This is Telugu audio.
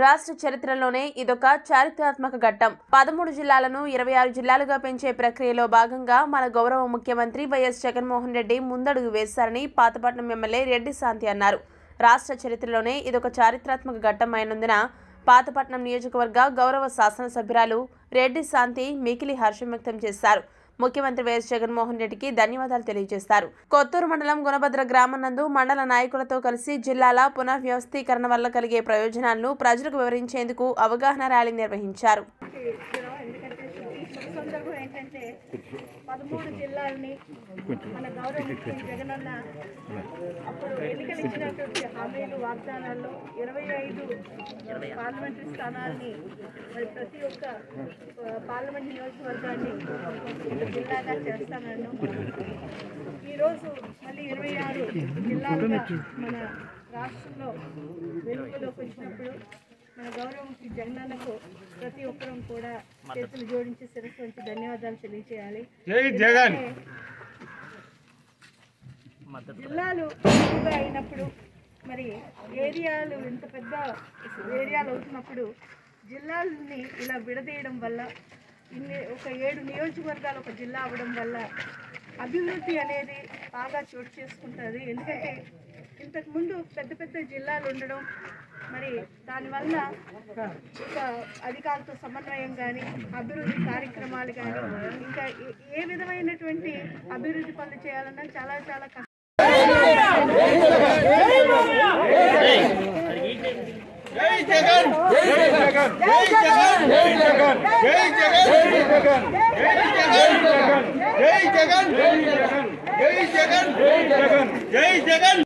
రాష్ట్ర చరిత్రలోనే ఇదొక చారిత్రాత్మక ఘట్టం పదమూడు జిల్లాలను ఇరవై ఆరు జిల్లాలుగా పెంచే ప్రక్రియలో భాగంగా మన గౌరవ ముఖ్యమంత్రి వైఎస్ జగన్మోహన్ రెడ్డి ముందడుగు వేశారని పాతపట్నం ఎమ్మెల్యే రెడ్డి శాంతి అన్నారు రాష్ట్ర చరిత్రలోనే ఇదొక చారిత్రాత్మక ఘట్టం అయినందున పాతపట్నం నియోజకవర్గ గౌరవ శాసనసభ్యురాలు రెడ్డి శాంతి మికిలి హర్షం వ్యక్తం చేశారు ముఖ్యమంత్రి వైఎస్ జగన్మోహన్ రెడ్డికి ధన్యవాదాలు తెలియజేశారు కొత్తూరు మండలం గుణభద్ర గ్రామం నందు మండల నాయకులతో కలిసి జిల్లాల పునర్వ్యవస్థీకరణ వల్ల కలిగే ప్రయోజనాలను ప్రజలకు వివరించేందుకు అవగాహన ర్యాలీ నిర్వహించారు ఎందుకంటే ఈ శుభ సందర్భం ఏంటంటే పదమూడు జిల్లాలని మన గౌరవ ముఖ్యమంత్రి జగనన్న అప్పుడు ఎన్నికలు ఇచ్చినటువంటి హామీలు వాగ్దానాల్లో ఇరవై ఐదు పార్లమెంటరీ స్థానాలని మరి ప్రతి ఒక్క ఆ, పార్లమెంట్ నియోజకవర్గాన్ని ఒక జిల్లాగా చేస్తానన్ను ఈరోజు మళ్ళీ ఇరవై ఆరు జిల్లాలుగా మన రాష్ట్రంలో వెలుగులోకి వచ్చినప్పుడు మన గౌరవంకి జగనన్నకు ప్రతి ఒక్కరం కూడా చేతులు జోడించి శిరస్సు వంచి ధన్యవాదాలు తెలియజేయాలి జై జగన్ జిల్లాలు ఎక్కువగా అయినప్పుడు మరి ఏరియాలు ఇంత పెద్ద ఏరియాలు అవుతున్నప్పుడు జిల్లాలని ఇలా విడదీయడం వల్ల ఇన్ని ఒక ఏడు నియోజకవర్గాలు ఒక జిల్లా అవ్వడం వల్ల అభివృద్ధి అనేది బాగా చోటు చేసుకుంటుంది ఎందుకంటే ఇంతకుముందు పెద్ద పెద్ద జిల్లాలు ఉండడం మరి దానివల్ల ఒక అధికారులతో సమన్వయం కానీ అభివృద్ధి కార్యక్రమాలు కానీ ఇంకా ఏ- ఏ విధమైనటువంటి అభివృద్ధి పనులు చేయాలన్నా చాలా చాలా కష్టం జై జగన్ జై జగన్ జై జగన్ జై జగన్ జై జగన్ జై జగన్ జై జగన్ జై జగన్ జై జగన్ జై జగన్ జై జగన్